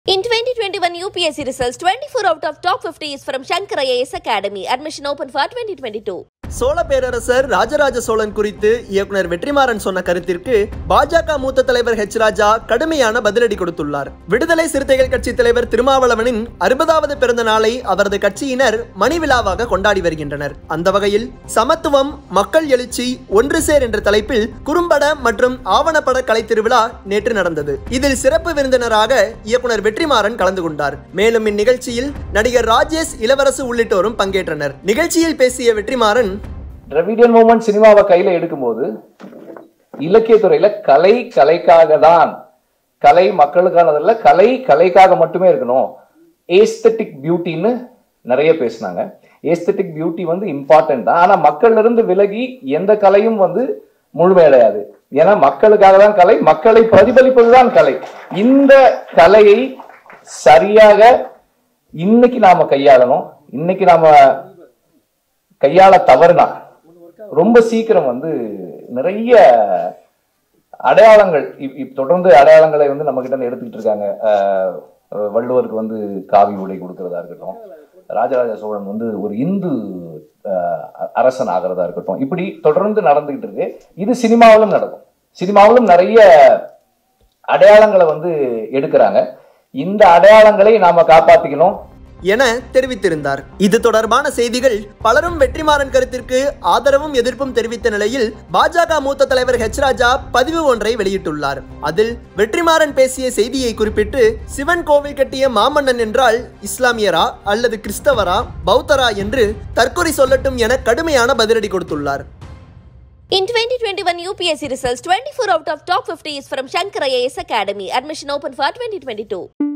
In 2021 UPSC results, 24 out of top 50 is from Shankar IAS Academy. Admission open for 2022. Chola பேரரசர் ராஜராஜ சோழன் குறித்து இயக்குனர் வெற்றிமாறன் சொன்ன கருத்திற்கு பாஜக மூத்த தலைவர் ஹெச் ராஜா கடுமையான பதிலடி கொடுத்துள்ளார் விடுதலை சிறுத்தைகள் கட்சி தலைவர் திருமாவளவனின் அறுபதாவது பிறந்த நாளை அவரது கட்சியினர் மணி விழாவாக கொண்டாடி வருகின்றனர் அந்த வகையில் சமத்துவம் மக்கள் எழுச்சி ஒன்று சேர் என்ற தலைப்பில் குறும்பட மற்றும் ஆவணப்பட கலை திருவிழா நேற்று நடந்தது இதில் சிறப்பு விருந்தினராக இயக்குனர் வெற்றிமாறன் கலந்து கொண்டார் மேலும் இந்நிகழ்ச்சியில் நடிகர் ராஜேஷ் இளவரசு உள்ளிட்டோரும் பங்கேற்றனர் நிகழ்ச்சியில் பேசிய வெற்றிமாறன் டிராவிடியன் மூமெண்ட் சினிமாவை கையில எடுக்கும்போது இலக்கியத்துறையில கலை கலைக்காக தான் கலை மக்களுக்கானதில்ல கலை கலைக்காக மட்டுமே இருக்கணும் ஏஸ்தட்டிக் பியூட்டின்னு நிறைய பேசினாங்க ஏஸ்தட்டிக் பியூட்டி வந்து இம்பார்ட்டன்ட் தான் ஆனா மக்கள்ல இருந்து விலகி எந்த கலையும் வந்து முழுமையடையாது ஏன்னா மக்களுக்காக தான் கலை மக்களை பிரதிபலிப்பதுதான் கலை இந்த கலையை சரியாக இன்னைக்கு நாம கையாளணும் இன்னைக்கு நாம கையாள தவறுனா ரொம்ப சீக்கிரம் வந்து நிறைய அடையாளங்கள் இப்- இப் தொடர்ந்து அடையாளங்களை வந்து நம்ம கிட்ட இருந்து எடுத்துக்கிட்டு இருக்காங்க ஆஹ் வள்ளுவருக்கு வந்து காவி உடை கொடுக்கறதா இருக்கட்டும் ராஜராஜ சோழன் வந்து ஒரு இந்து ஆஹ் அரசன் ஆகிறதா இருக்கட்டும் இப்படி தொடர்ந்து நடந்துகிட்டு இருக்கு இது சினிமாவிலும் நடக்கும் சினிமாவிலும் நிறைய அடையாளங்களை வந்து எடுக்கிறாங்க இந்த அடையாளங்களை நாம காப்பாத்திக்கணும் என தெரிவித்திருந்தார் இது தொடர்பான செய்திகள் பலரும் வெற்றிமாறன் கருத்திற்கு ஆதரவும் எதிர்ப்பும் தெரிவித்த நிலையில் பாஜக மூத்த தலைவர் ஹெச் ராஜா பதிவு ஒன்றை வெளியிட்டுள்ளார் அதில் வெற்றிமாறன் பேசிய செய்தியை குறிப்பிட்டு சிவன் கோவில் கட்டிய மாமன்னன் என்றால் இஸ்லாமியரா அல்லது கிறிஸ்தவரா பௌத்தரா என்று தற்கொலை சொல்லட்டும் என கடுமையான பதிலடி கொடுத்துள்ளார் In 2021 UPSC results, 24 out of top 50 is from Shankar IAS Academy. Admission open for 2022.